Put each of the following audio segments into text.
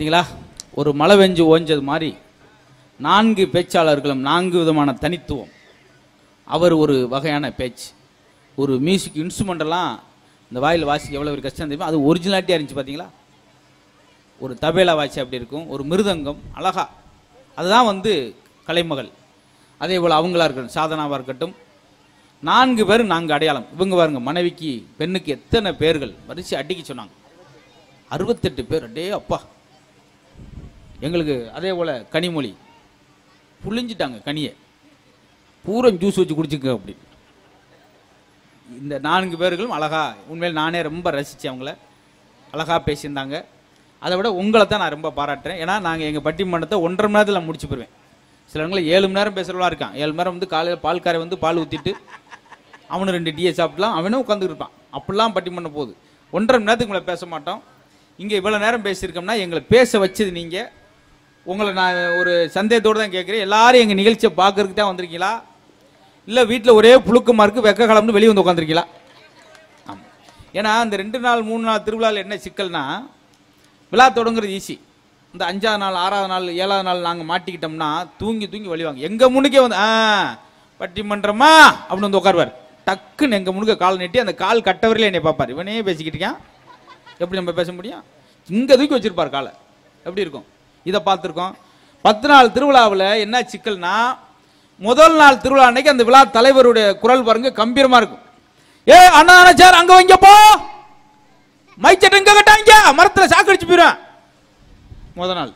பார்த்தீங்களா ஒரு மழை வெஞ்சு ஓஞ்சது மாதிரி நான்கு பேச்சாளர்களும் நான்கு விதமான தனித்துவம் அவர் ஒரு வகையான பேச்சு ஒரு மியூசிக் இன்ஸ்ட்ருமெண்டெல்லாம் இந்த வாயில் வாசிக்க எவ்வளோ ஒரு கஷ்டம் தெரியுமா அது ஒரிஜினாலிட்டியாக இருந்துச்சு பார்த்தீங்களா ஒரு தபேலா வாட்சி அப்படி இருக்கும் ஒரு மிருதங்கம் அழகா அதுதான் வந்து கலைமகள் அதே போல் அவங்களா இருக்கட்டும் சாதனாவாக இருக்கட்டும் நான்கு பேர் நான்கு அடையாளம் இவங்க பாருங்க மனைவிக்கு பெண்ணுக்கு எத்தனை பேர்கள் வரிசை அடிக்க சொன்னாங்க அறுபத்தெட்டு பேர் அடே அப்பா எங்களுக்கு அதே போல் கனிமொழி புளிஞ்சிட்டாங்க கனியை பூரம் ஜூஸ் வச்சு குடிச்சுக்க அப்படி இந்த நான்கு பேர்களும் அழகா உண்மையில் நானே ரொம்ப ரசித்தேன் அவங்கள அழகா பேசியிருந்தாங்க அதை விட உங்களை தான் நான் ரொம்ப பாராட்டுறேன் ஏன்னா நாங்கள் எங்கள் பட்டிமன்றத்தை ஒன்றரை மணி நேரத்தில் முடிச்சு போயிடுவேன் சிலவங்கள ஏழு மணி நேரம் பேசுகிறவளா இருக்கான் ஏழு மணி நேரம் வந்து காலையில் பால்காரை வந்து பால் ஊற்றிட்டு அவனு ரெண்டு டீயை சாப்பிடலாம் அவனும் உட்காந்துட்டு இருப்பான் அப்படிலாம் பட்டிமன்றம் போகுது ஒன்றரை மணி நேரத்துக்கு உங்களை பேச மாட்டோம் இங்கே இவ்வளோ நேரம் பேசியிருக்கோம்னா எங்களை பேச வச்சது நீங்கள் உங்களை நான் ஒரு சந்தேகத்தோடு தான் கேட்குறேன் எல்லாரும் எங்கள் நிகழ்ச்சியை பார்க்கறதுக்கு தான் வந்திருக்கீங்களா இல்லை வீட்டில் ஒரே புழுக்கமாக இருக்குது வெக்க காலம்னு வெளியே வந்து உட்காந்துருக்கீங்களா ஆமாம் ஏன்னா அந்த ரெண்டு நாள் மூணு நாள் திருவிழாவில் என்ன சிக்கல்னா விழா தொடங்குறது ஈஸி இந்த அஞ்சாவது நாள் ஆறாவது நாள் ஏழாவது நாள் நாங்கள் மாட்டிக்கிட்டோம்னா தூங்கி தூங்கி வழிவாங்க எங்கள் முன்னுக்கே வந்து ஆ பட்டிமன்றமா அப்படின்னு வந்து உட்காருவார் டக்குன்னு எங்கள் முன்னுக்கு கால் நீட்டி அந்த கால் கட்டவரையில என்னை பார்ப்பார் இவனே பேசிக்கிட்டு இருக்கான் எப்படி நம்ம பேச முடியும் இங்கே தூக்கி வச்சிருப்பார் காலை எப்படி இருக்கும் இதை பார்த்துருக்கோம் பத்து நாள் திருவிழாவில் என்ன சிக்கல்னா முதல் நாள் திருவிழா அன்னைக்கு அந்த விழா தலைவருடைய குரல் பாருங்க கம்பீரமா இருக்கும் ஏ அண்ணா சார் அங்க வைங்கப்போ மைச்சட்டு இங்க கட்டாங்க மரத்துல சாக்கடிச்சு போயிடும் முத நாள்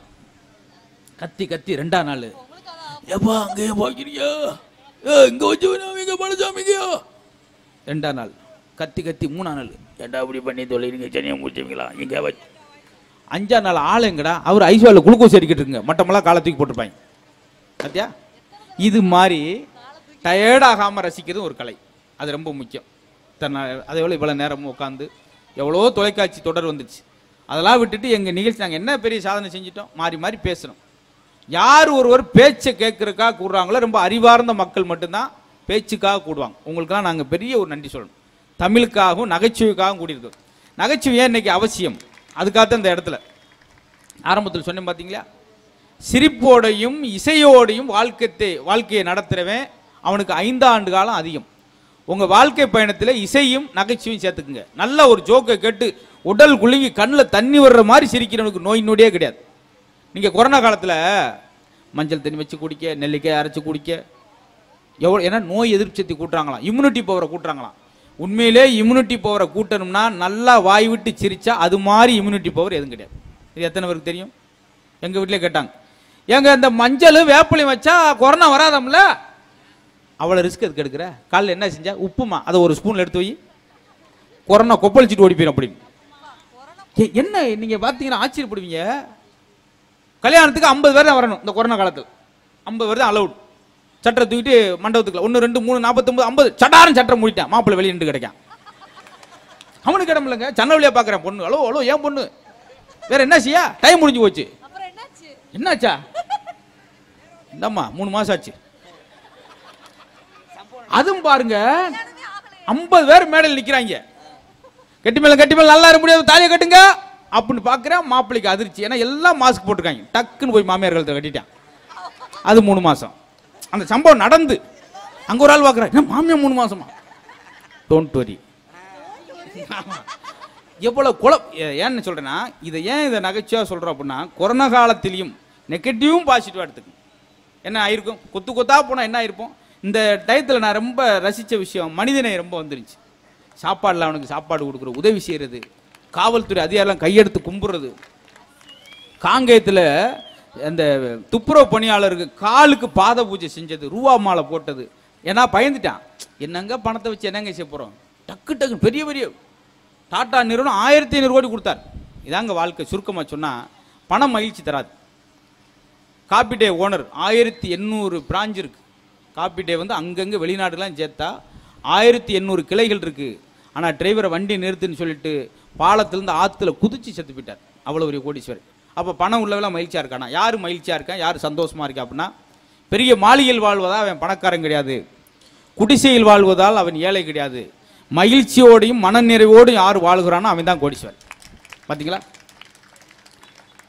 கத்தி கத்தி ரெண்டாம் நாள் ஏப்பா அங்கே போய்க்கிறியா ஏ இங்க வச்சு இங்க பழசாமிங்கயோ ரெண்டாம் நாள் கத்தி கத்தி மூணாம் நாள் ஏண்டா இப்படி பண்ணி தொழிலுங்க சனியை முடிச்சுவீங்களா இங்க வச்சு அஞ்சாம் நாள் ஆள் எங்கடா அவர் ஐஸ்வாலில் குளுக்கோஸ் அடிக்கிட்டு இருக்குங்க மட்டமெல்லாம் காலை தூக்கி போட்டிருப்பாங்க பார்த்தியா இது மாதிரி டயர்டாகாமல் ரசிக்கிறது ஒரு கலை அது ரொம்ப முக்கியம் தன்னை அதே போல் இவ்வளோ நேரமும் உட்காந்து எவ்வளோ தொலைக்காட்சி தொடர் வந்துச்சு அதெல்லாம் விட்டுட்டு எங்கள் நிகழ்ச்சி நாங்கள் என்ன பெரிய சாதனை செஞ்சிட்டோம் மாறி மாறி பேசுகிறோம் யார் ஒருவர் பேச்சை கேட்கறதுக்காக கூடுறாங்களோ ரொம்ப அறிவார்ந்த மக்கள் மட்டும்தான் பேச்சுக்காக கூடுவாங்க உங்களுக்கெல்லாம் நாங்கள் பெரிய ஒரு நன்றி சொல்லணும் தமிழுக்காகவும் நகைச்சுவைக்காகவும் கூடியிருக்கோம் நகைச்சுவை ஏன் இன்னைக்கு அவசியம் அதுக்காகத்தான் இந்த இடத்துல ஆரம்பத்தில் சொன்னேன் பார்த்தீங்களா சிரிப்போடையும் இசையோடையும் வாழ்க்கத்தை வாழ்க்கையை நடத்துறவன் அவனுக்கு ஐந்தாண்டு காலம் அதிகம் உங்க வாழ்க்கை பயணத்தில் இசையும் நகைச்சுவையும் சேர்த்துக்குங்க நல்ல ஒரு ஜோக்கை கேட்டு உடல் குலுங்கி கண்ணில் தண்ணி வர்ற மாதிரி சிரிக்கிறவனுக்கு நோய் நொடியே கிடையாது நீங்க கொரோனா காலத்தில் மஞ்சள் தண்ணி வச்சு குடிக்க நெல்லிக்காய் அரைச்சு குடிக்க எவ்வளோ ஏன்னா நோய் எதிர்ப்பு சக்தி கூட்டுறாங்களாம் இம்யூனிட்டி பவரை கூட்டுறாங்களாம் உண்மையிலே இம்யூனிட்டி பவரை கூட்டணும்னா நல்லா வாய் விட்டு சிரிச்சா அது மாதிரி இம்யூனிட்டி பவர் எதுவும் கிடையாது இது எத்தனை பேருக்கு தெரியும் எங்க வீட்டிலே கேட்டாங்க ஏங்க இந்த மஞ்சள் வேப்பிலையும் வச்சா கொரோனா வராதாம்ல அவ்வளோ ரிஸ்க் எதுக்கு எடுக்கிற காலைல என்ன செஞ்சா உப்புமா அதை ஒரு ஸ்பூன்ல எடுத்து வை கொரோனா கொப்பளிச்சிட்டு ஓடி போயிடும் அப்படின்னு ஏ- என்ன நீங்க பார்த்தீங்கன்னா ஆச்சரியப்படுவீங்க கல்யாணத்துக்கு ஐம்பது பேர் தான் வரணும் இந்த கொரோனா காலத்தில் ஐம்பது பேர் தான் அலவுட் சட்டரை தூக்கிட்டு மண்டபத்துக்குள்ள ஒன்று ரெண்டு மூணு நாற்பத்தொம்பது ஐம்பது சட்டாரம் சட்டரை மூடிட்டான் மாப்பிள்ளை வெளியே நின்று கிடைக்கான் அவனுக்கு இடம் இல்லைங்க சன்ன வழியா பார்க்குறேன் பொண்ணு ஹலோ ஹலோ ஏன் பொண்ணு வேற என்ன செய்யா டைம் முடிஞ்சு போச்சு அப்புறம் என்னாச்சு என்னாச்சா இந்தம்மா மூணு மாசம் ஆச்சு அதுவும் பாருங்க கல்யாணமே ஆகலையா? ஐம்பது பேர் மேடையில் நிக்கிறாங்க கட்டி மேல கட்டி மேல நல்லா இருக்க முடியாது தாலியை கட்டுங்க அப்படின்னு பார்க்குறேன் மாப்பிள்ளைக்கு அதிர்ச்சி ஏன்னா எல்லாம் மாஸ்க் போட்டிருக்காங்க டக்குன்னு போய் மாமியார் கழுத்தை கட்டிட்டான் அது மூணு மாசம் அந்த சம்பவம் நடந்து அங்க ஒரு ஆள் பார்க்குறேன் என்ன மாமியார் மூணு மாசமா டோன்ட் வரி எவ்வளவு குழ ஏ- ஏன்னு சொல்றேன்னா இதை ஏன் இதை நகைச்சுவையாக சொல்றோம் அப்படின்னா கொரோனா காலத்திலையும் நெகட்டிவும் பாசிட்டிவாக எடுத்துக்கணும் என்ன ஆயிருக்கும் கொத்து கொத்தா போனால் என்ன ஆயிருப்போம் இந்த டயத்தில் நான் ரொம்ப ரசித்த விஷயம் மனிதனை ரொம்ப வந்துருச்சு சாப்பாடில் அவனுக்கு சாப்பாடு கொடுக்குற உதவி செய்கிறது காவல்துறை அதிகாரிலாம் கையெடுத்து கும்பிடுறது காங்கேயத்தில் அந்த துப்புரவு பணியாளருக்கு காலுக்கு பாத பூஜை செஞ்சது ரூபா மாலை போட்டது ஏன்னா பயந்துட்டான் என்னங்க பணத்தை வச்சு என்னங்க செய்ய போகிறோம் டக்கு டக்கு பெரிய பெரிய டாடா நிறுவனம் ஆயிரத்தி ஐநூறு கோடி கொடுத்தார் இதாங்க வாழ்க்கை சுருக்கமாக சொன்னால் பணம் மகிழ்ச்சி தராது காப்பி டே ஓனர் ஆயிரத்தி எண்ணூறு பிரான்ச் இருக்கு காப்பி டே வந்து அங்கங்கே வெளிநாடுலாம் சேர்த்தா ஆயிரத்தி எண்ணூறு கிளைகள் இருக்கு ஆனால் டிரைவரை வண்டி நிறுத்துன்னு சொல்லிட்டு பாலத்திலேருந்து ஆற்றுல குதிச்சு செத்து போயிட்டார் அவ்வளோ பெரிய கோடீஸ்வரர் அப்போ பணம் உள்ளவெல்லாம் மகிழ்ச்சியாக இருக்கானா யார் மகிழ்ச்சியாக இருக்கான் யார் சந்தோஷமா இருக்கா அப்படின்னா பெரிய மாளிகையில் வாழ்வதால் அவன் பணக்காரன் கிடையாது குடிசையில் வாழ்வதால் அவன் ஏழை கிடையாது மகிழ்ச்சியோடையும் மனநிறைவோடும் யார் வாழ்கிறானோ அவன் தான் கோடீஸ்வரன் பார்த்தீங்களா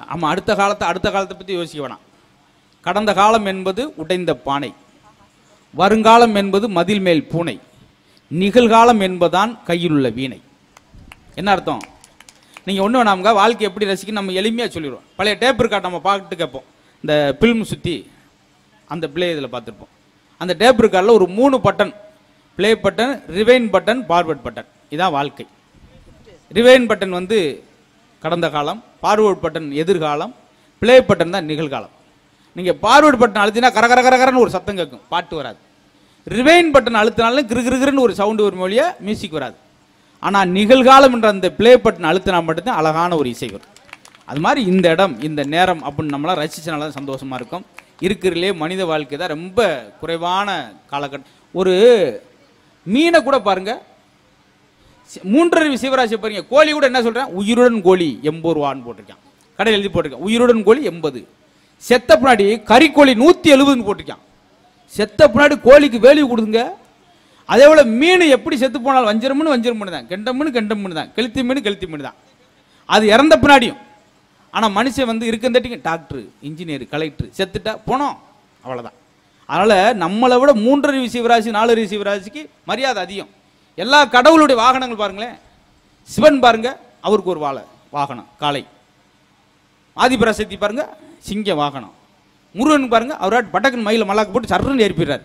ஆமா அடுத்த காலத்தை அடுத்த காலத்தை பத்தி யோசிக்க வேணாம் கடந்த காலம் என்பது உடைந்த பானை வருங்காலம் என்பது மதில் மேல் பூனை நிகழ்காலம் என்பதான் கையில் உள்ள வீணை என்ன அர்த்தம் நீங்க ஒண்ணு வேணாமுங்க வாழ்க்கை எப்படி ரசிக்க நம்ம எளிமையா சொல்லிடுவோம் பழைய டேப் இருக்கா நம்ம பாட்டு கேட்போம் இந்த பிலிம் சுத்தி அந்த பிளே இதில் பார்த்துருப்போம் அந்த டேப் இருக்கார்ல ஒரு மூணு button play button rewind button forward button இதான் வாழ்க்கை ரிவைன் பட்டன் வந்து கடந்த காலம் ஃபார்வர்ட் பட்டன் எதிர்காலம் ப்ளே பட்டன் தான் நிகழ்காலம் நீங்கள் ஃபார்வர்ட் பட்டன் அழுத்தினா கர கர கர கரன்னு ஒரு சத்தம் கேட்கும் பாட்டு வராது ரிவைன் பட்டன் அழுத்தினாலும் கிரு கிரு கிருன்னு ஒரு சவுண்டு ஒரு மொழிய மியூசிக் வராது ஆனால் நிகழ்காலம் என்ற அந்த ப்ளே பட்டன் அழுத்தினா மட்டும்தான் அழகான ஒரு இசை வரும் அது மாதிரி இந்த இடம் இந்த நேரம் அப்படின்னு நம்மளாம் ரசிச்சனால தான் சந்தோஷமா இருக்கும் இருக்கிறதுலே மனித வாழ்க்கை தான் ரொம்ப குறைவான காலகட்டம் ஒரு மீனை கூட பாருங்க சி- மூன்றரை சிவராசி பாருங்க கோழி கூட என்ன சொல்றேன் உயிருடன் கோழி எண்பது ரூபான்னு போட்டிருக்கான் கடையில் எழுதி போட்டிருக்கான் உயிருடன் கோழி எண்பது செத்த பின்னாடி கறிக்கோழி நூத்தி எழுபதுன்னு போட்டிருக்கான் செத்த பின்னாடி கோழிக்கு வேல்யூ கொடுங்க அதே போல மீன் எப்படி செத்து போனாலும் வஞ்சரம் மீன் வஞ்சரம் மீன் தான் கெண்ட மீன் கெண்ட மீன் தான் கெளுத்தி மீன் கெளுத்தி மீன் தான் அது இறந்த பின்னாடியும் ஆனா மனுஷன் வந்து இருக்கந்தட்டிங்க டாக்டர் இன்ஜினியர் கலெக்டர் செத்துட்டா போனோம் அவ்வளவுதான் அதனால நம்மளை விட மூன்றரை சிவராசி நாலு சிவராசிக்கு மரியாதை அதிகம் எல்லா கடவுளுடைய வாகனங்கள் பாருங்களேன் சிவன் பாருங்க அவருக்கு ஒரு வாழை வாகனம் காளை ஆதிபராசக்தி பாருங்க சிங்க வாகனம் முருகன் பாருங்க அவராட் பட்டக்கன் மயில மல்லாக்கு போட்டு சர்றன்னு ஏறிப்பிடுறாரு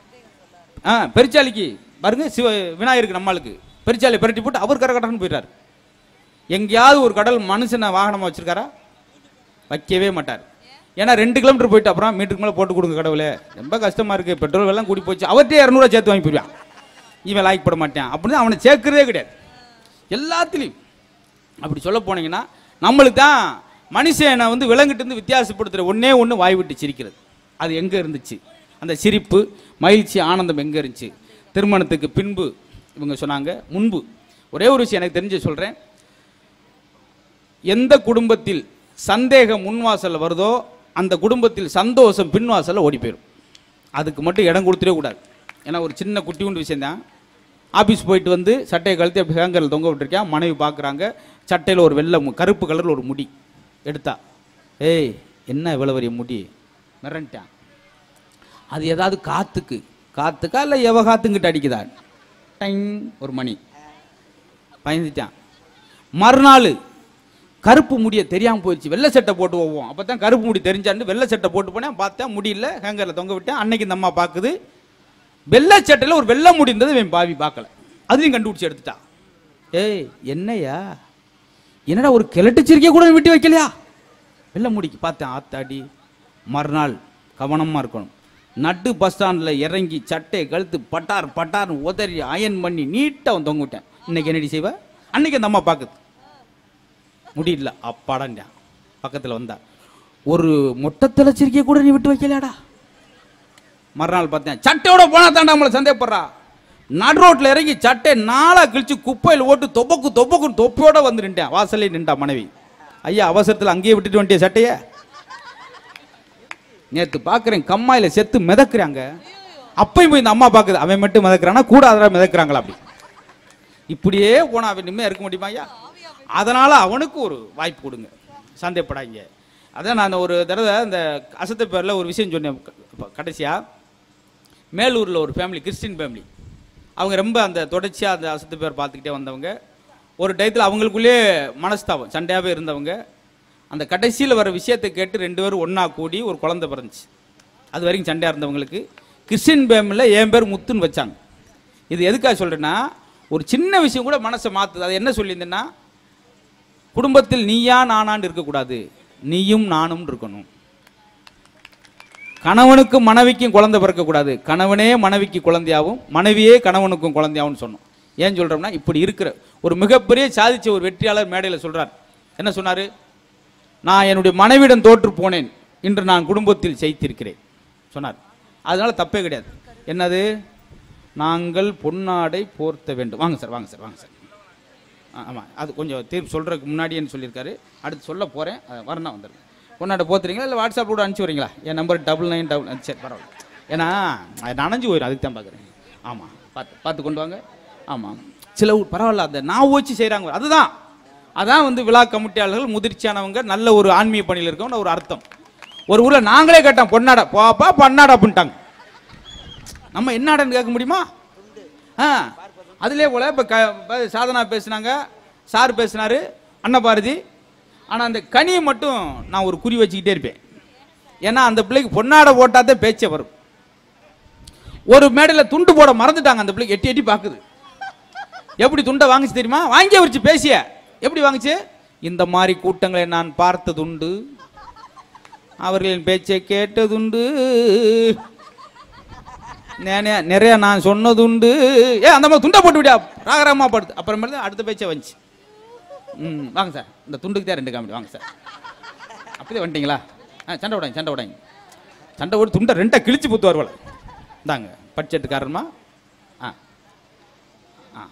ஆ பெருச்சாலிக்கு பாருங்க சிவ விநாயகருக்கு நம்மளுக்கு பெருச்சாலி பிரட்டி போட்டு அவர் கரகட்டன்னு போயிடுறாரு எங்கேயாவது ஒரு கடல் மனுஷனை வாகனமா வச்சிருக்காரா வைக்கவே மாட்டார் ஏன்னா ரெண்டு கிலோமீட்டர் போயிட்டு அப்புறம் மீட்டருக்கு மேலே போட்டு கொடுங்க கடவுளே ரொம்ப கஷ்டமா இருக்கு பெட்ரோல் எல்லாம் கூடி போச்சு அவர்கிட்டயே இரநூறுவா சேர்த்து வாங்கி போயிடுவான் இவன் லாய்க்கு போட மாட்டான் அப்படின்னு அவனை சேர்க்கிறதே கிடையாது எல்லாத்துலேயும் அப்படி சொல்ல போனீங்கன்னா நம்மளுக்கு தான் மனுஷனை வந்து விலங்கிட்டு இருந்து வித்தியாசப்படுத்துகிற ஒண்ணே ஒன்று வாய் விட்டு சிரிக்கிறது அது எங்கே இருந்துச்சு அந்த சிரிப்பு மகிழ்ச்சி ஆனந்தம் எங்கே இருந்துச்சு திருமணத்துக்கு பின்பு இவங்க சொன்னாங்க முன்பு ஒரே ஒரு விஷயம் எனக்கு தெரிஞ்சு சொல்கிறேன் எந்த குடும்பத்தில் சந்தேகம் முன்வாசல்ல வருதோ அந்த குடும்பத்தில் சந்தோஷம் பின்வாசல்ல ஓடி போயிடும் அதுக்கு மட்டும் இடம் கொடுத்துடவே கூடாது ஏன்னா ஒரு சின்ன குட்டி உண்டு விஷயம்தான் ஆஃபீஸ் போயிட்டு வந்து சட்டையை கழுத்தி அப்படி ஹேங்கரில் தொங்க விட்டுருக்கேன் மனைவி பார்க்குறாங்க சட்டையில் ஒரு வெள்ளை மு- கருப்பு கலரில் ஒரு முடி எடுத்தா ஏய் என்ன இவ்வளோ பெரிய முடி மிரண்டான் அது ஏதாவது காத்துக்கு காத்துக்கா இல்லை எவ காத்துங்கிட்ட அடிக்குதா டைம் ஒரு மணி பயந்துட்டான் மறுநாள் கருப்பு முடிய தெரியாம போயிடுச்சு வெள்ளை சட்டை போட்டு போவோம் அப்போ தான் கருப்பு முடி தெரிஞ்சாண்டு வெள்ளை சட்டை போட்டு போனேன் பார்த்தேன் முடியல ஹேங்கரில் தொங்க விட்டேன் அன்னைக்கு இந்த அம்மா பார்க்குது வெள்ளை சட்டையில் ஒரு வெள்ளை முடி இருந்தது இவன் பாவி பார்க்கல அதையும் கண்டுபிடிச்சு எடுத்துட்டா ஏய் என்னய்யா என்னடா ஒரு கிழட்டுச்சிருக்கே கூட விட்டு வைக்கலையா வெள்ளை முடிக்கு பார்த்தேன் ஆத்தாடி மறுநாள் கவனமாக இருக்கணும் நட்டு பஸ் ஸ்டாண்டில் இறங்கி சட்டையை கழுத்து பட்டார் பட்டார்னு உதறி அயன் பண்ணி நீட்டாக வந்து தொங்க விட்டேன் இன்னைக்கு என்னடி செய்வ அன்னைக்கு அந்த அம்மா பார்க்குது முடியல அப்பாடான்டான் பக்கத்தில் வந்தா ஒரு மொட்டை திளச்சிருக்கே கூட நீ விட்டு வைக்கலையாடா மறுநாள் பார்த்தேன் சட்டையோட போனா தாண்டா நம்மளை சந்தேகப்படுறா நடு ரோட்ல இறங்கி சட்டை நாளா கிழிச்சு குப்பையில் ஓட்டு தொப்பக்கு தொப்பக்கு தொப்பையோட வந்து நின்றேன் வாசல்லே நின்றா மனைவி ஐயா அவசரத்தில் அங்கேயே விட்டுட்டு வந்துட்டிய சட்டைய நேத்து பார்க்குறேன் கம்மாயில செத்து மிதக்குறாங்க அப்பயும் போய் இந்த அம்மா பார்க்குது அவன் மட்டும் மிதக்குறானா கூட அதெல்லாம் மிதக்குறாங்களா அப்படி இப்படியே போனா அவன் நிம்மதியா இருக்க முடியுமா ஐயா அதனால அவனுக்கு ஒரு வாய்ப்பு கொடுங்க சந்தேகப்படாதீங்க அதான் நான் ஒரு தடவை இந்த அசத்த பேரில் ஒரு விஷயம் சொன்னேன் க- இப்ப கடைசியா மேலூரில் ஒரு ஃபேமிலி கிறிஸ்டின் ஃபேமிலி அவங்க ரொம்ப அந்த தொடர்ச்சியாக அந்த அசத்து பேர் பார்த்துக்கிட்டே வந்தவங்க ஒரு டயத்தில் அவங்களுக்குள்ளே மனஸ்தாபம் சண்டையாகவே இருந்தவங்க அந்த கடைசியில் வர விஷயத்தை கேட்டு ரெண்டு பேரும் ஒன்றா கூடி ஒரு குழந்தை பிறந்துச்சு அது வரைக்கும் சண்டையாக இருந்தவங்களுக்கு கிறிஸ்டின் ஃபேமிலியில் என் பேர் முத்துன்னு வச்சாங்க இது எதுக்காக சொல்கிறேன்னா ஒரு சின்ன விஷயம் கூட மனசை மாற்றுது அது என்ன சொல்லியிருந்தேன்னா குடும்பத்தில் நீயா நானான்னு இருக்கக்கூடாது நீயும் நானும் இருக்கணும் கணவனுக்கும் மனைவிக்கும் குழந்தை பிறக்கக்கூடாது கணவனே மனைவிக்கு குழந்தையாவும் மனைவியே கணவனுக்கும் குழந்தையாவும் சொன்னோம் ஏன் சொல்றோம்னா இப்படி இருக்கிற ஒரு மிகப்பெரிய சாதிச்ச ஒரு வெற்றியாளர் மேடையில் சொல்றார் என்ன சொன்னாரு நான் என்னுடைய மனைவியிடம் தோற்று போனேன் இன்று நான் குடும்பத்தில் ஜெயித்திருக்கிறேன் சொன்னார் அதனால தப்பே கிடையாது என்னது நாங்கள் பொன்னாடை போர்த்த வேண்டும் வாங்க சார் வாங்க சார் வாங்க சார் ஆ, ஆமா அது கொஞ்சம் தீர்ப்பு சொல்றதுக்கு முன்னாடியே சொல்லியிருக்காரு அடுத்து சொல்ல போறேன் அது வரணும் வந்துருங்க பொண்ணாட்ட போத்துறீங்களா இல்லை வாட்ஸ்அப் கூட அனுப்பிச்சி வரீங்களா என் நம்பர் டபுள் நைன் டபுள் சரி பரவாயில்ல ஏன்னா அது நனைஞ்சு போயிடும் அதுக்கு தான் பார்க்குறேன் ஆமாம் பார்த்து பார்த்து கொண்டு வாங்க ஆமாம் சில ஊர் பரவாயில்ல அந்த நான் வச்சு செய்கிறாங்க அதுதான் அதான் வந்து விழா கமிட்டியாளர்கள் முதிர்ச்சியானவங்க நல்ல ஒரு ஆன்மீக பணியில் இருக்கவங்க ஒரு அர்த்தம் ஒரு ஊர்ல நாங்களே கேட்டோம் பொன்னாடா போப்பா பொன்னாடா அப்படின்ட்டாங்க நம்ம என்னடான்னு கேட்க முடியுமா ஆ அதுலேயே போல இப்போ க இப்ப சாதனா பேசுனாங்க சார் பேசினாரு அன்னபாரதி ஆனால் அந்த கனியை மட்டும் நான் ஒரு குறி வச்சுக்கிட்டே இருப்பேன் ஏன்னா அந்த பிள்ளைக்கு பொன்னாடை போட்டாதே பேச்சே வரும் ஒரு மேடையில் துண்டு போட மறந்துட்டாங்க அந்த பிள்ளைக்கு எட்டி எட்டி பார்க்குது எப்படி துண்டை வாங்குச்சு தெரியுமா வாங்கியே வச்சு பேசிய எப்படி வாங்குச்சு இந்த மாதிரி கூட்டங்களை நான் பார்த்ததுண்டு அவர்களின் பேச்சை கேட்டதுண்டு நே- நிறைய நான் சொன்னதுண்டு ஏ அந்த மாதிரி துண்டை போட்டு விடியா ராகராமா படுத்து அப்புறமேல அடுத்த பேச்சே வந்துச்சு ம் வாங்க சார் இந்த துண்டுக்கு தான் ரெண்டு காமெடி வாங்க சார் அப்படியே வந்துட்டீங்களா ஆ சண்டை விடாங்க சண்டை விடாங்க சண்டை விட்டு துண்டை ரெண்டாக கிழிச்சு புத்துவார் போல இந்தாங்க பட்ஜெட்டுக்காரமா ஆ ஆ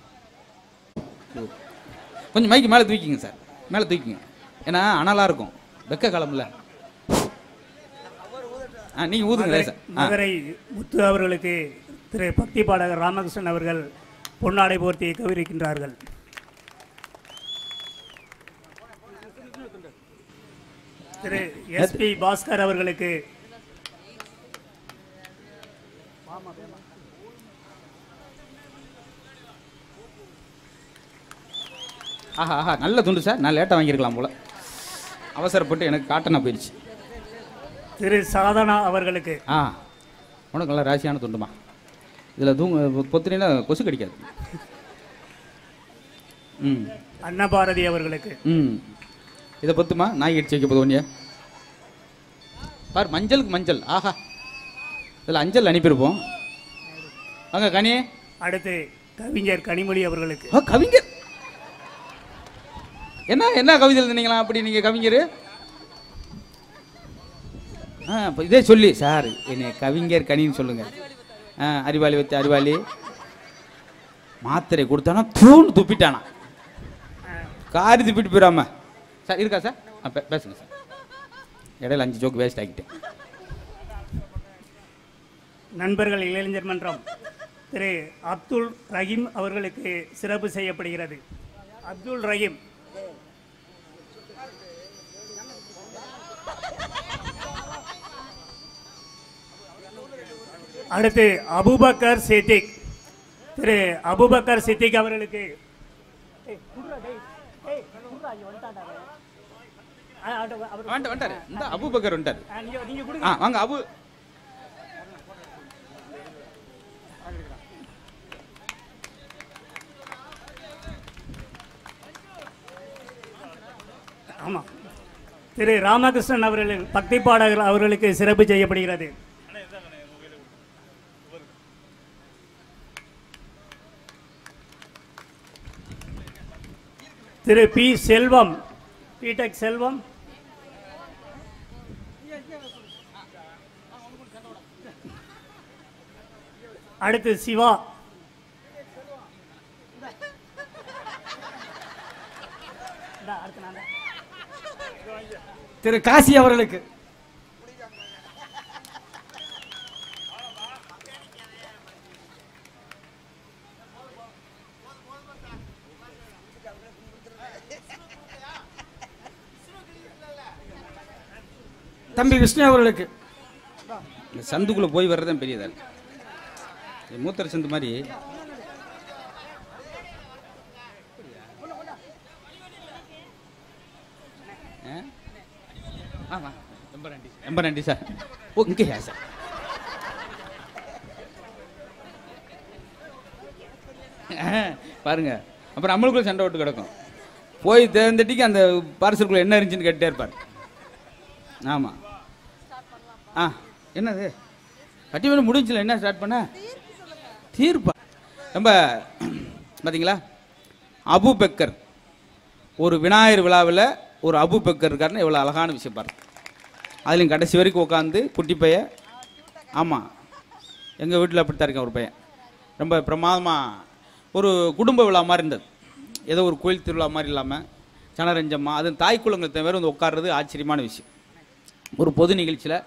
கொஞ்சம் மைக்கு மேலே தூக்கிங்க சார் மேலே தூக்கிங்க ஏன்னா அனலாக இருக்கும் வெக்க காலம்ல ஆ நீங்கள் ஊதுங்களே சார் ஆ மதுரை முத்து அவர்களுக்கு திரு பக்தி பாடகர் ராமகிருஷ்ணன் அவர்கள் பொன்னாடை போர்த்தி கௌரவிக்கின்றார்கள் திரு எஸ்பி பாஸ்கர் அவர்களுக்கு ஆஹா ஆஹா நல்ல துண்டு சார் நான் லேட்டாக வாங்கியிருக்கலாம் போல அவசரப்பட்டு எனக்கு காட்டனா போயிடுச்சு திரு சாதனா அவர்களுக்கு ஆ உனக்கு நல்ல ராசியான துண்டுமா இதில் தூங்க பொத்துனா கொசு கடிக்காது ம் அன்னபாரதி அவர்களுக்கு ம் இதை பத்துமா நாய் கடிச்சு வைக்க போது ஒன்றியா பார் மஞ்சளுக்கு மஞ்சள் ஆஹா இதில் அஞ்சல் அனுப்பியிருப்போம் வாங்க கனி அடுத்து கவிஞர் கனிமொழி அவர்களுக்கு ஆ கவிஞர் என்ன என்ன கவிதை எழுதுனீங்களா அப்படி நீங்கள் கவிஞர் ஆ இப்போ இதே சொல்லி சார் என்னை கவிஞர் கனின்னு சொல்லுங்க ஆ அறிவாளி வச்சு அறிவாளி மாத்திரை கொடுத்தானா தூண் துப்பிட்டானா காரி துப்பிட்டு போயிடாம சார் இருக்கா சார் ஆ பே- பேசுங்க சார் இடையில அஞ்சு ஜோக்கு வேஸ்ட் ஆக்கிட்டேன் நண்பர்கள் இளைஞர் மன்றம் திரு அப்துல் ரஹீம் அவர்களுக்கு சிறப்பு செய்யப்படுகிறது அப்துல் ரஹீம் அடுத்து அபுபக்கர் சித்திக் திரு அபுபக்கர் சித்திக் அவர்களுக்கு வந்துட்டு வந்துட்டாரு இந்த அபுபக்கர் வந்துட்டாரு நீங்க கொடுங்க ஆ வாங்க அபு ஆமா திரு ராமகிருஷ்ணன் அவர்கள் பக்தி பாடகர் அவர்களுக்கு சிறப்பு செய்யப்படுகிறது திரு பி செல்வம் பிடெக் செல்வம் அடுத்து சிவா இந்தா, அடுத்து நான் தான். திரு காசி அவர்களுக்கு தம்பி விஷ்ணு அவர்களுக்கு இந்த சந்துக்குள்ளே போய் வர்றதுதான் பெரியதா இருக்கு இந்த மூத்தர சந்து மாதிரி ஆ? ஆமா ரொம்ப நன்றி ரொம்ப நன்றி சார் ஓ இங்கேயா சார் ஆ, பாருங்க அப்புறம் நம்மளுக்குள்ள சண்டை விட்டு கிடக்கும் போய் தேர்ந்தட்டிக்கு அந்த பார்சலுக்குள்ள என்ன இருந்துச்சுன்னு கேட்டே இருப்பார் ஆமாம் ஆ என்னது பட்டிமன்றம் முடிஞ்சுல என்ன ஸ்டார்ட் பண்ண தீர்ப்பா ரொம்ப பார்த்தீங்களா அபு பெக்கர் ஒரு விநாயகர் விழாவில் ஒரு அபு பெக்கர் இருக்காருன்னு எவ்வளோ அழகான விஷயம் பாருங்க அதுலேயும் கடைசி வரைக்கும் உட்காந்து குட்டி பையன் ஆமாம் எங்கள் வீட்டில் அப்படித்தான் இருக்கேன் ஒரு பையன் ரொம்ப பிரமாதமாக ஒரு குடும்ப விழா மாதிரி இருந்தது ஏதோ ஒரு கோயில் திருவிழா மாதிரி இல்லாமல் சனரஞ்சம்மா அது தாய் குளங்களை தவிர வந்து உட்கார்றது ஆச்சரியமான விஷயம் ஒரு பொது நிகழ்ச்சியில்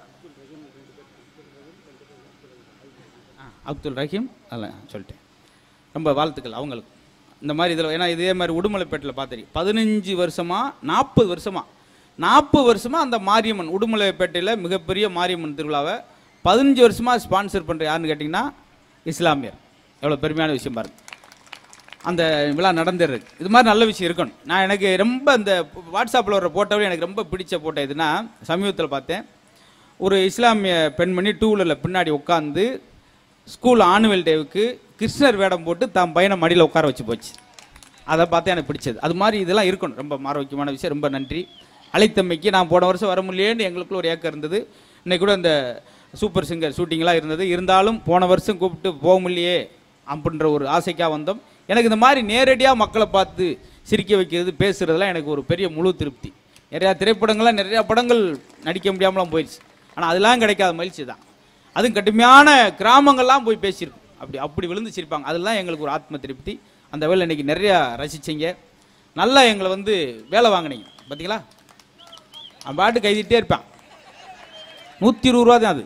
அப்துல் ரஹீம் அதில் சொல்லிட்டேன் ரொம்ப வாழ்த்துக்கள் அவங்களுக்கு இந்த மாதிரி இதில் ஏன்னா இதே மாதிரி உடுமலைப்பேட்டில் பார்த்துருக்கேன் பதினஞ்சு வருஷமா நாற்பது வருஷமா நாற்பது வருஷமா அந்த மாரியம்மன் உடுமலைப்பேட்டையில் மிகப்பெரிய மாரியம்மன் திருவிழாவை பதினஞ்சு வருஷமா ஸ்பான்சர் பண்ணுற யாருன்னு கேட்டிங்கன்னா இஸ்லாமியர் எவ்வளோ பெருமையான விஷயம் பாருங்க அந்த விழா நடந்துருக்கு இது மாதிரி நல்ல விஷயம் இருக்கணும் நான் எனக்கு ரொம்ப இந்த வாட்ஸ்அப்பில் வர போட்டோவில் எனக்கு ரொம்ப பிடிச்ச போட்டோ எதுனா சமீபத்தில் பார்த்தேன் ஒரு இஸ்லாமிய பெண்மணி டூ வீலரில் பின்னாடி உட்காந்து ஸ்கூல் ஆனுவல் டேவுக்கு கிருஷ்ணர் வேடம் போட்டு தான் பையனை மடியில் உட்கார வச்சு போச்சு அதை பார்த்து எனக்கு பிடிச்சது அது மாதிரி இதெல்லாம் இருக்கணும் ரொம்ப ஆரோக்கியமான விஷயம் ரொம்ப நன்றி அழைத்தமைக்கு நான் போன வருஷம் வர முடியலேன்னு எங்களுக்குள்ள ஒரு ஏக்கம் இருந்தது இன்னைக்கு கூட இந்த சூப்பர் சிங்கர் ஷூட்டிங்லாம் இருந்தது இருந்தாலும் போன வருஷம் கூப்பிட்டு போக முடியலையே அப்படின்ற ஒரு ஆசைக்காக வந்தோம் எனக்கு இந்த மாதிரி நேரடியாக மக்களை பார்த்து சிரிக்க வைக்கிறது பேசுறதெல்லாம் எனக்கு ஒரு பெரிய முழு திருப்தி நிறையா திரைப்படங்கள்லாம் நிறையா படங்கள் நடிக்க முடியாமலாம் போயிடுச்சு ஆனால் அதெல்லாம் கிடைக்காத மகிழ்ச்சி தான் அதுவும் கடுமையான கிராமங்கள்லாம் போய் பேசியிருக்கோம் அப்படி அப்படி விழுந்து சிரிப்பாங்க அதெல்லாம் எங்களுக்கு ஒரு ஆத்ம திருப்தி அந்த வேலை இன்னைக்கு நிறையா ரசிச்சிங்க நல்லா எங்களை வந்து வேலை வாங்கினீங்க பார்த்தீங்களா அவன் பாட்டு கைதிட்டே இருப்பான் நூற்றி இருபது ரூபா தான் அது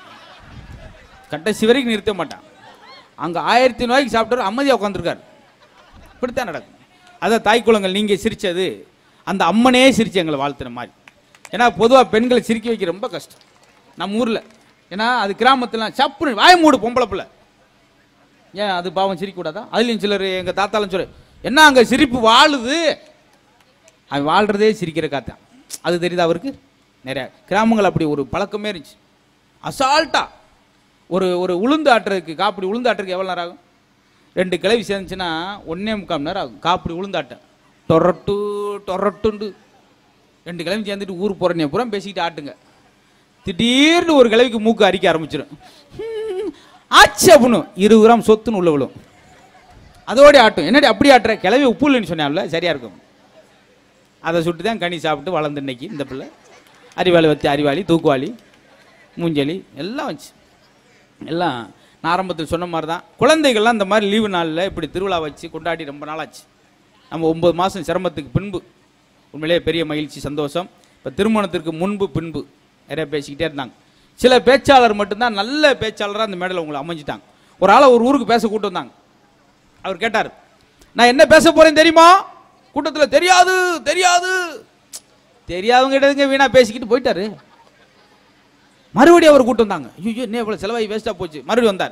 கடைசி வரைக்கும் நிறுத்த மாட்டான் அங்கே ஆயிரத்தி ரூபாய்க்கு சாப்பிட்டாரு அமைதியாக உட்காந்துருக்காரு இப்படித்தான் நடக்கும் அதான் தாய் குளங்கள் நீங்கள் சிரிச்சது அந்த அம்மனே சிரிச்சு எங்களை வாழ்த்துன மாதிரி ஏன்னா பொதுவாக பெண்களை சிரிக்க வைக்க ரொம்ப கஷ்டம் நம்ம ஊரில் ஏன்னா அது கிராமத்துல சப்புன்னு வாய மூடு பொம்பளை பிள்ளை ஏன் அது பாவம் சிரிக்கக்கூடாதா அதுலேயும் சிலர் எங்கள் தாத்தாலும் சொல்லு என்ன அங்கே சிரிப்பு வாழுது அவன் வாழ்கிறதே சிரிக்கிற காத்தான் அது தெரியுதா அவருக்கு நிறைய கிராமங்கள் அப்படி ஒரு பழக்கமே இருந்துச்சு அசால்ட்டா ஒரு ஒரு உளுந்து ஆட்டுறதுக்கு காப்பிடி உளுந்து ஆட்டுறதுக்கு எவ்வளோ நேரம் ஆகும் ரெண்டு கிளவி சேர்ந்துச்சுன்னா ஒன்னே முக்கால் மணி நேரம் ஆகும் காப்பிடி உளுந்தாட்ட டொரட்டு டொரட்டுண்டு ரெண்டு கிளவி சேர்ந்துட்டு ஊர் போகிறனே பூரா பேசிக்கிட்டு ஆட்டுங்க திடீர்னு ஒரு கிளவிக்கு மூக்கு அரிக்க ஆரம்பிச்சிடும் ஹம், ஆச்சு அப்படின்னு இருபது கிராம் சொத்துன்னு உள்ள விழும் அதோட ஆட்டும் என்னடி அப்படி ஆட்டுற கிளவி உப்பு இல்லைன்னு சொன்னால சரியா இருக்கும் அதை சுட்டு தான் கனி சாப்பிட்டு வளர்ந்து இன்னைக்கு இந்த பிள்ளை அறிவாளி வச்சு அறிவாளி தூக்குவாளி மூஞ்சலி எல்லாம் வச்சு எல்லாம் நான் ஆரம்பத்தில் சொன்ன மாதிரி தான் குழந்தைகள்லாம் இந்த மாதிரி லீவு நாளில் இப்படி திருவிழா வச்சு கொண்டாடி ரொம்ப நாளாச்சு நம்ம ஒன்பது மாதம் சிரமத்துக்கு பின்பு உண்மையிலேயே பெரிய மகிழ்ச்சி சந்தோஷம் இப்போ திருமணத்திற்கு முன்பு பின்பு நிறைய பேசிக்கிட்டே இருந்தாங்க சில பேச்சாளர் மட்டும்தான் நல்ல பேச்சாளராக அந்த மேடையில் உங்களை அமைஞ்சிட்டாங்க ஒரு ஆளை ஒரு ஊருக்கு பேச கூட்டு வந்தாங்க அவர் கேட்டார் நான் என்ன பேச போறேன் தெரியுமா கூட்டத்தில் தெரியாது தெரியாது தெரியாதவங்க கிட்டதுங்க வீணா பேசிக்கிட்டு போயிட்டாரு மறுபடியும் அவர் கூட்டு வந்தாங்க ஐயோ என்ன இவ்வளவு செலவாகி வேஸ்டா போச்சு மறுபடியும் வந்தார்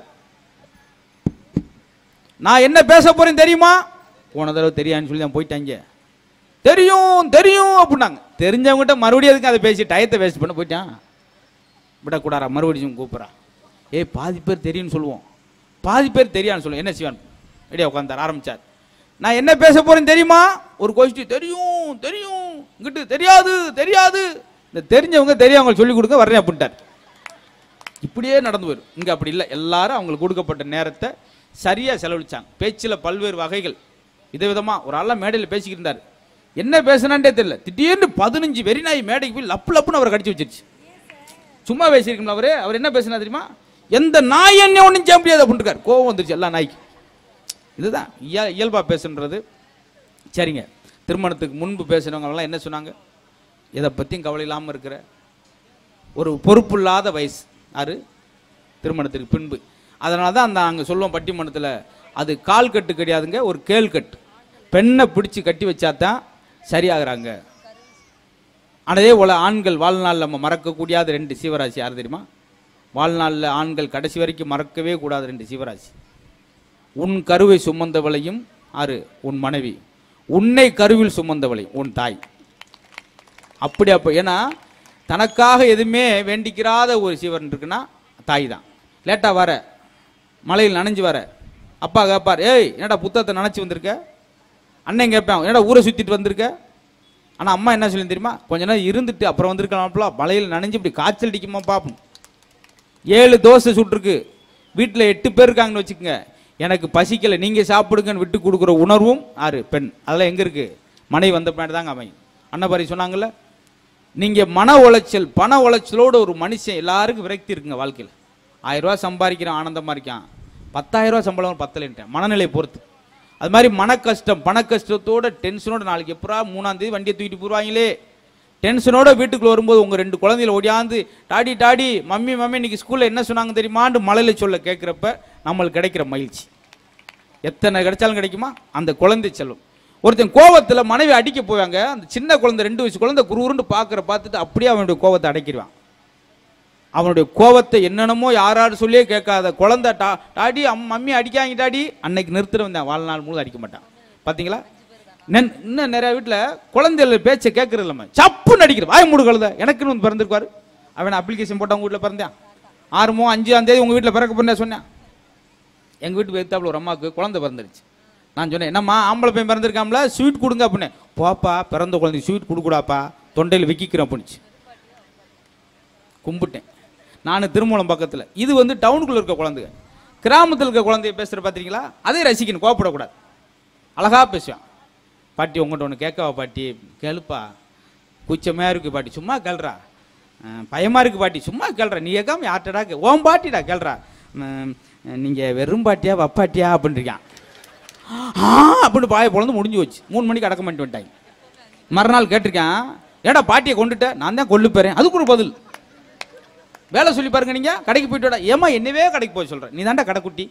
நான் என்ன பேச போறேன் தெரியுமா போன தடவை தெரியான்னு சொல்லி தான் போயிட்டாங்க தெரியும் தெரியும் அப்படின்னாங்க தெரிஞ்சவங்ககிட்ட மறுபடியும் எதுக்கு அதை பேசி டயத்தை வேஸ்ட் பண்ண போயிட்டான் விடக்கூடாரா மறுபடியும் கூப்பிட்றா ஏய் பாதி பேர் தெரியும்னு சொல்லுவோம் பாதி பேர் தெரியான்னு சொல்லுவோம் என்ன சிவன் ரெடியா உட்காந்தார் ஆரம்பிச்சார் நான் என்ன பேச போறேன் தெரியுமா ஒரு கொஸ்டின் தெரியும் தெரியும் இங்கிட்டு தெரியாது தெரியாது இந்த தெரிஞ்சவங்க தெரியாதவங்க சொல்லி கொடுக்க வர்றேன் அப்படின்ட்டார் இப்படியே நடந்து போயிடும் இங்க அப்படி இல்லை எல்லாரும் அவங்களுக்கு கொடுக்கப்பட்ட நேரத்தை சரியா செலவழிச்சாங்க பேச்சில் பல்வேறு வகைகள் விதவிதமா ஒரு ஆளா மேடையில் பேசிக்கிட்டு இருந்தார் என்ன பேசுனான்டே தெரியல திடீர்னு பதினஞ்சு வெறிநாய் மேடைக்கு போய் லப்பு லப்புன்னு அவரை கடிச்சு வச்சிருச்சு சும்மா பேசியிருக்கோம்ல அவரு அவர் என்ன பேசினா தெரியுமா எந்த நாய் என்ன ஒன்றும் செய்ய முடியாது அப்படின்ட்டு கோவம் வந்துருச்சு எல்லா நாய்க்கு இதுதான் இய- இயல்பா பேசுன்றது சரிங்க திருமணத்துக்கு முன்பு பேசினவங்க எல்லாம் என்ன சொன்னாங்க இதை பற்றியும் கவலை இல்லாமல் இருக்கிற ஒரு பொறுப்பில்லாத வயசு யாரு திருமணத்துக்கு பின்பு அதனால தான் அந்த நாங்கள் சொல்லுவோம் பட்டிமன்றத்தில் அது கால் கட்டு கிடையாதுங்க ஒரு கேள் கட்டு பெண்ணை பிடிச்சி கட்டி வச்சா தான் சரியாகிறாங்க அதே போல ஆண்கள் வாழ்நாளில் நம்ம மறக்கக்கூடியாத ரெண்டு சீவராசி யார் தெரியுமா வாழ்நாளில் ஆண்கள் கடைசி வரைக்கும் மறக்கவே கூடாத ரெண்டு சீவராசி உன் கருவை சுமந்தவளையும் ஆறு உன் மனைவி உன்னை கருவில் சுமந்தவளை உன் தாய் அப்படி அப்போ ஏன்னா தனக்காக எதுவுமே வேண்டிக்கிறாத ஒரு சீவன் இருக்குன்னா தாய் தான் லேட்டாக வர மலையில் நனைஞ்சு வர அப்பா கேட்பார் ஏய் என்னடா புத்தகத்தை நினச்சி வந்திருக்க அண்ணன் கேட்பான் என்னடா ஊரை சுற்றிட்டு வந்திருக்க ஆனால் அம்மா என்ன சொல்லி தெரியுமா கொஞ்ச நேரம் இருந்துட்டு அப்புறம் வந்திருக்கலாம்ல மலையில் நனைஞ்சு இப்படி காய்ச்சல் அடிக்குமா பார்ப்போம் ஏழு தோசை சுட்டிருக்கு வீட்டில் எட்டு பேர் இருக்காங்கன்னு வச்சுக்கோங்க எனக்கு பசிக்கலை நீங்கள் சாப்பிடுங்கன்னு விட்டு கொடுக்குற உணர்வும் ஆறு பெண் அதெல்லாம் எங்கே இருக்கு மனைவி வந்த பின்னாடி தாங்க அமையும் அன்னபாரி சொன்னாங்கல்ல நீங்கள் மன உளைச்சல் பண உளைச்சலோட ஒரு மனுஷன் எல்லாருக்கும் விரக்தி இருக்குங்க வாழ்க்கையில் ஆயிரம் ரூபாய் சம்பாதிக்கிறான் ஆனந்தமாக இருக்கான் பத்தாயிரம் ரூபாய் சம்பளம் பத்தலைன்ட்டேன் மனநிலை பொறுத்து அது மாதிரி மன கஷ்டம் பண கஷ்டத்தோட டென்ஷனோட நாளைக்கு எப்பரா மூணாம் தேதி வண்டியை தூக்கிட்டு போடுவாங்களே டென்ஷனோட வீட்டுக்குள்ள வரும்போது உங்க ரெண்டு குழந்தைகளை ஓடியாந்து டாடி டாடி மம்மி மம்மி இன்னைக்கு ஸ்கூல்ல என்ன சொன்னாங்க தெரியுமான்னு மலையில சொல்ல கேட்குறப்ப நம்மளுக்கு கிடைக்கிற மகிழ்ச்சி எத்தனை கிடைச்சாலும் கிடைக்குமா அந்த குழந்தை செல்வம் ஒருத்தன் கோவத்துல மனைவி அடிக்க போவாங்க அந்த சின்ன குழந்தை ரெண்டு வயசு குழந்தை குருன்னு பார்க்குற பார்த்துட்டு அப்படியே அவனுடைய கோவத்தை அடக்கிடுவான் அவனுடைய கோவத்தை என்னென்னமோ யாராரு சொல்லியே கேட்காத குழந்தை டா டாடி அம் மம்மி அடிக்காங்க டாடி அன்னைக்கு நிறுத்திட்டு வந்தேன் வாழ்நாள் முழுவதும் அடிக்க மாட்டான் பார்த்தீங்களா நென்- இன்னும் நிறைய வீட்டில் குழந்தைகள் பேச்சை கேட்கறது இல்லாம சப்புன்னு அடிக்கிற வாய் மூடு கழுத எனக்குன்னு வந்து பிறந்திருக்காரு அவன் அப்ளிகேஷன் போட்டு அவங்க வீட்டில் பிறந்தேன் ஆறுமோ அஞ்சாம் தேதி உங்கள் வீட்டில் பிறக்க போறேன் சொன்னேன் எங்கள் வீட்டுக்கு எதிர்த்தாப்புல ஒரு அம்மாவுக்கு குழந்தை பிறந்துருச்சு நான் சொன்னேன் என்னம்மா ஆம்பளை பையன் பிறந்திருக்காம்ல ஸ்வீட் கொடுங்க அப்படின்னு போப்பா பிறந்த குழந்தைக்கு ஸ்வீட் கொடுக்கூடாப்பா தொண்டையில் விக்கிக்கிறேன் அப்படின்னுச்சு கும்பிட்டேன் நான் திருமூலம் பக்கத்தில் இது வந்து டவுனுக்குள்ளே இருக்க குழந்தைங்க கிராமத்தில் இருக்க குழந்தைய பேசுகிற பார்த்துறீங்களா அதே ரசிக்கணும் கோவப்படக்கூடாது அழகா பேசுவேன் பாட்டி உங்கள்கிட்ட ஒன்று கேட்கவா பாட்டி கேளுப்பா குச்சமாக இருக்கு பாட்டி சும்மா கேள்றா பயமாக இருக்கு பாட்டி சும்மா கேள்றா நீ கேட்காம யார்ட்டடா கே ஓம் பாட்டிடா கேள்றா நீங்கள் வெறும் பாட்டியா வப்பாட்டியா அப்படின்றிருக்கான் ஆ அப்படின்னு பாய பொழந்து முடிஞ்சு வச்சு மூணு மணிக்கு அடக்கம் பண்ணிட்டு வந்துட்டாங்க மறுநாள் கேட்டிருக்கேன் ஏடா பாட்டியை கொண்டுட்ட நான் தான் கொல்லு போறேன் அதுக்கு ஒரு பதில் வேலை சொல்லி பாருங்க நீங்க கடைக்கு போயிட்டு வாடா ஏமா என்னவே கடைக்கு போய் சொல்ற நீ தாண்டா கடைக்குட்டி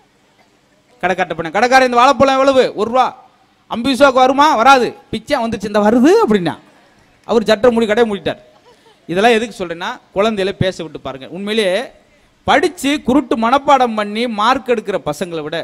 கடை கட்ட பண்ண கடைக்காரன் இந்த வாழைப்பழம் எவ்வளவு ஒரு ரூபா ஐம்பது ரூபாய்க்கு வருமா வராது பிச்சை வந்துச்சு இந்த வருது அப்படின்னா அவர் சட்டை மூடி கடையை மூடிட்டார் இதெல்லாம் எதுக்கு சொல்றேன்னா குழந்தையில பேச விட்டு பாருங்க உண்மையிலேயே படிச்சு குருட்டு மனப்பாடம் பண்ணி மார்க் எடுக்கிற பசங்களை விட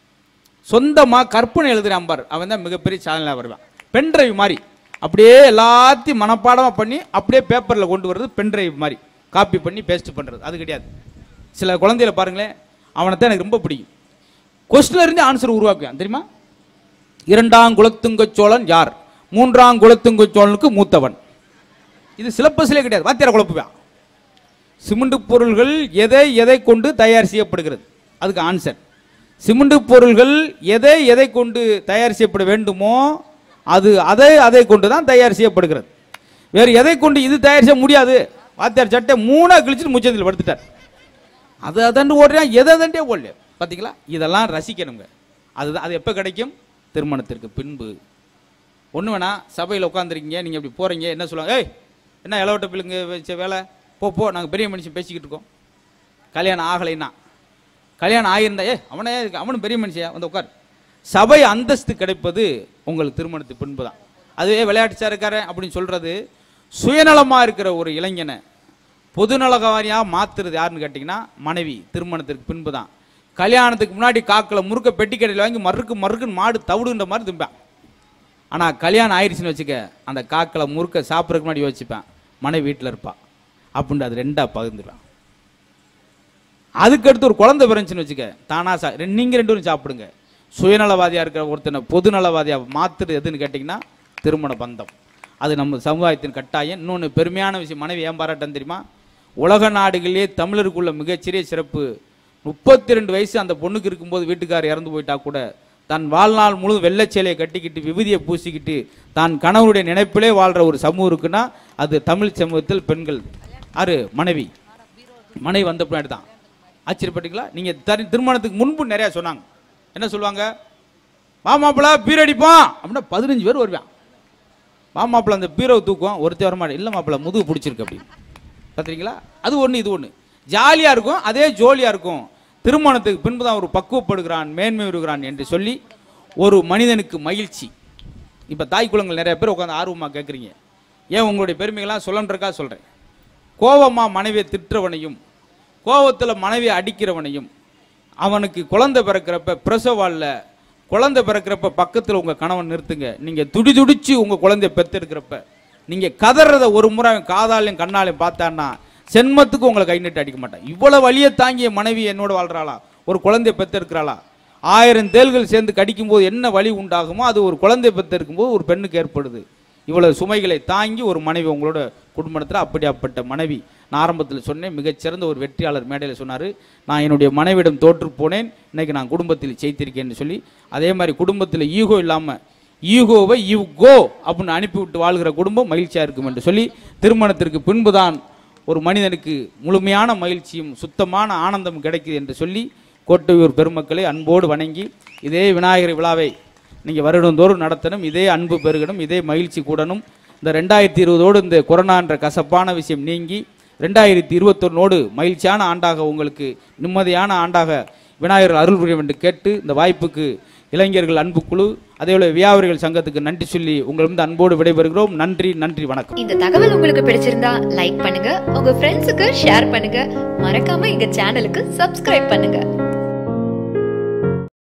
சொந்தமா கற்பனை எழுதுறான் பார் அவன் தான் மிகப்பெரிய சேனலாக வருவான் பென்ட்ரைவ் மாதிரி அப்படியே எல்லாத்தையும் மனப்பாடமா பண்ணி அப்படியே பேப்பர்ல கொண்டு வர்றது பென்ட்ரைவ் மாதிரி காப்பி பண்ணி பேஸ்ட் பண்றது அது கிடையாது சில குழந்தையில பாருங்களேன் அவனை தான் எனக்கு ரொம்ப பிடிக்கும் கொஸ்டின்ல இருந்து ஆன்சர் உருவாக்குவான் தெரியுமா இரண்டாம் குலத்துங்க சோழன் யார் மூன்றாம் குலத்துங்க சோழனுக்கு மூத்தவன் இது சிலப்பஸிலே கிடையாது வாத்தியார குழப்புவான் சிமெண்ட் பொருள்கள் எதை எதை கொண்டு தயார் செய்யப்படுகிறது அதுக்கு ஆன்சர் சிமெண்ட் பொருள்கள் எதை எதை கொண்டு தயார் செய்யப்பட வேண்டுமோ அது அதை அதை கொண்டு தான் தயார் செய்யப்படுகிறது வேறு எதை கொண்டு இது தயார் செய்ய முடியாது வாத்தியார் சட்டை மூணா கிழிச்சிட்டு முச்சந்தில் படுத்துட்டார் அதை அதண்டு ஓடுறான் எதை அதண்டே ஓடல பார்த்தீங்களா இதெல்லாம் ரசிக்கணுங்க அதுதான் அது எப்போ கிடைக்கும் திருமணத்திற்கு பின்பு ஒன்று வேணா சபையில் உட்காந்துருக்கீங்க நீங்கள் இப்படி போகிறீங்க என்ன சொல்லுவாங்க ஏய் என்ன இளவட்ட பிள்ளைங்க வச்ச வேலை போ போ நாங்கள் பெரிய மனுஷன் பேசிக்கிட்டு இருக்கோம் கல்யாணம் ஆகலைன்னா கல்யாணம் ஆகியிருந்தா ஏ அவனே இருக்கு, அவனும் பெரிய மனுஷியா வந்து உட்கார் சபை அந்தஸ்து கிடைப்பது உங்களுக்கு திருமணத்துக்கு பின்பு தான் அதுவே விளையாட்டு இருக்காரு அப்படின்னு சொல்றது சுயநலமாக இருக்கிற ஒரு இளைஞனை பொதுநலகாரியாக மாத்துறது யாருன்னு கேட்டிங்கன்னா மனைவி திருமணத்திற்கு பின்பு தான் கல்யாணத்துக்கு முன்னாடி காக்கில் முறுக்க பெட்டி கடையில் வாங்கி மறுக்கு மறுக்குன்னு மாடு தவிடுன்ற மாதிரி திம்பேன் ஆனால் கல்யாணம் ஆயிடுச்சுன்னு வச்சுக்க அந்த காக்கில் முறுக்க சாப்பிட்றதுக்கு முன்னாடி யோசிப்பேன் மனைவி வீட்டில் இருப்பா அப்படின்னு அது ரெண்டா பகிர்ந்துடுவேன் அதுக்கடுத்து ஒரு குழந்தை பிறந்துச்சுன்னு வச்சுக்க தானா சா ரெ- நீங்க ரெண்டு பேரும் சாப்பிடுங்க சுயநலவாதியா இருக்கிற ஒருத்தனை பொதுநலவாதியா மாத்துறது எதுன்னு கேட்டிங்கன்னா திருமண பந்தம் அது நம்ம சமுதாயத்தின் கட்டாயம் இன்னொன்று பெருமையான விஷயம் மனைவி ஏன் பாராட்டம் தெரியுமா உலக நாடுகளிலே தமிழருக்குள்ள மிகச்சிறிய சிறப்பு முப்பத்தி ரெண்டு வயசு அந்த பொண்ணுக்கு இருக்கும்போது வீட்டுக்காரர் இறந்து போயிட்டா கூட தன் வாழ்நாள் முழு வெள்ளைச்சேலையை கட்டிக்கிட்டு விபூதியை பூசிக்கிட்டு தான் கணவருடைய நினைப்பிலே வாழ்ற ஒரு சமூகம் இருக்குன்னா அது தமிழ் சமூகத்தில் பெண்கள் ஆறு மனைவி மனைவி வந்த பின்னாடி தான் ஆச்சரியப்பட்டீங்களா நீங்க தரி திருமணத்துக்கு முன்பு நிறைய சொன்னாங்க என்ன சொல்லுவாங்க வா மாப்பிள பீர் அடிப்போம் அப்படின்னா பதினஞ்சு பேர் வருவான் வா மாப்பிள அந்த பீரோவை தூக்குவோம் ஒருத்தர் வர மாட்டேன் இல்லை மாப்பிள முதுகு பிடிச்சிருக்கு அப்படின்னு பார்த்துறீங்களா அது ஒன்று இது ஒன்று ஜாலியாக இருக்கும் அதே ஜோலியாக இருக்கும் திருமணத்துக்கு பின்பு தான் ஒரு பக்குவப்படுகிறான் மேன்மை வருகிறான் என்று சொல்லி ஒரு மனிதனுக்கு மகிழ்ச்சி இப்போ தாய் குலங்கள் நிறைய பேர் உட்காந்து ஆர்வமாக கேட்குறீங்க ஏன் உங்களுடைய பெருமைகள்லாம் சொல்லன்றக்கா சொல்கிறேன் கோவமா மனைவியை திட்டுறவனையும் கோவத்தில் மனைவியை அடிக்கிறவனையும் அவனுக்கு குழந்தை பிறக்கிறப்ப பிரசவால்ல குழந்தை பிறக்கிறப்ப பக்கத்தில் உங்கள் கணவன் நிறுத்துங்க நீங்கள் துடி துடிச்சு உங்கள் குழந்தைய பெற்றெடுக்கிறப்ப நீங்கள் கதறத ஒரு முறை அவன் காதாலையும் கண்ணாலையும் பார்த்தான்னா சென்மத்துக்கு உங்களை கை நீட்டு அடிக்க மாட்டான் இவ்வளவு வலியை தாங்கிய மனைவி என்னோட வாழ்றாளா ஒரு குழந்தைய பெற்றெடுக்கிறாளா ஆயிரம் தேள்கள் சேர்ந்து கடிக்கும்போது என்ன வலி உண்டாகுமோ அது ஒரு குழந்தை பெற்றெடுக்கும்போது ஒரு பெண்ணுக்கு ஏற்படுது இவ்வளவு சுமைகளை தாங்கி ஒரு மனைவி உங்களோட குடும்பத்தில் அப்படியாப்பட்ட மனைவி நான் ஆரம்பத்தில் சொன்னேன் மிகச்சிறந்த ஒரு வெற்றியாளர் மேடையில் சொன்னார் நான் என்னுடைய மனைவியிடம் தோற்று போனேன் இன்னைக்கு நான் குடும்பத்தில் ஜெயித்திருக்கேன்னு சொல்லி அதே மாதிரி குடும்பத்தில் ஈகோ இல்லாமல் ஈகோவை யூ கோ அப்படின்னு அனுப்பிவிட்டு வாழ்கிற குடும்பம் மகிழ்ச்சியாக இருக்கும் என்று சொல்லி திருமணத்திற்கு பின்புதான் ஒரு மனிதனுக்கு முழுமையான மகிழ்ச்சியும் சுத்தமான ஆனந்தம் கிடைக்குது என்று சொல்லி கோட்டையூர் பெருமக்களை அன்போடு வணங்கி இதே விநாயகர் விழாவை நீங்கள் வருடந்தோறும் நடத்தணும் இதே அன்பு பெருகணும் இதே மகிழ்ச்சி கூடணும் இந்த ரெண்டாயிரத்தி இருபதோடு இந்த கொரோனா என்ற கசப்பான விஷயம் நீங்கி ரெண்டாயிரத்தி இருபத்தொன்னோடு மகிழ்ச்சியான ஆண்டாக உங்களுக்கு நிம்மதியான ஆண்டாக விநாயகர் அருள் புரிய வேண்டும் கேட்டு இந்த வாய்ப்புக்கு இளைஞர்கள் அன்பு குழு அதேபோல வியாபாரிகள் சங்கத்துக்கு நன்றி சொல்லி உங்களிடம் அன்போடு விடைபெறுகிறோம் நன்றி நன்றி வணக்கம் இந்த தகவல் உங்களுக்கு பிடிச்சிருந்தா லைக் பண்ணுங்க உங்க ஃப்ரெண்ட்ஸுக்கு ஷேர் பண்ணுங்க மறக்காம எங்க சேனலுக்கு சப்ஸ்கிரைப் பண்ணுங்க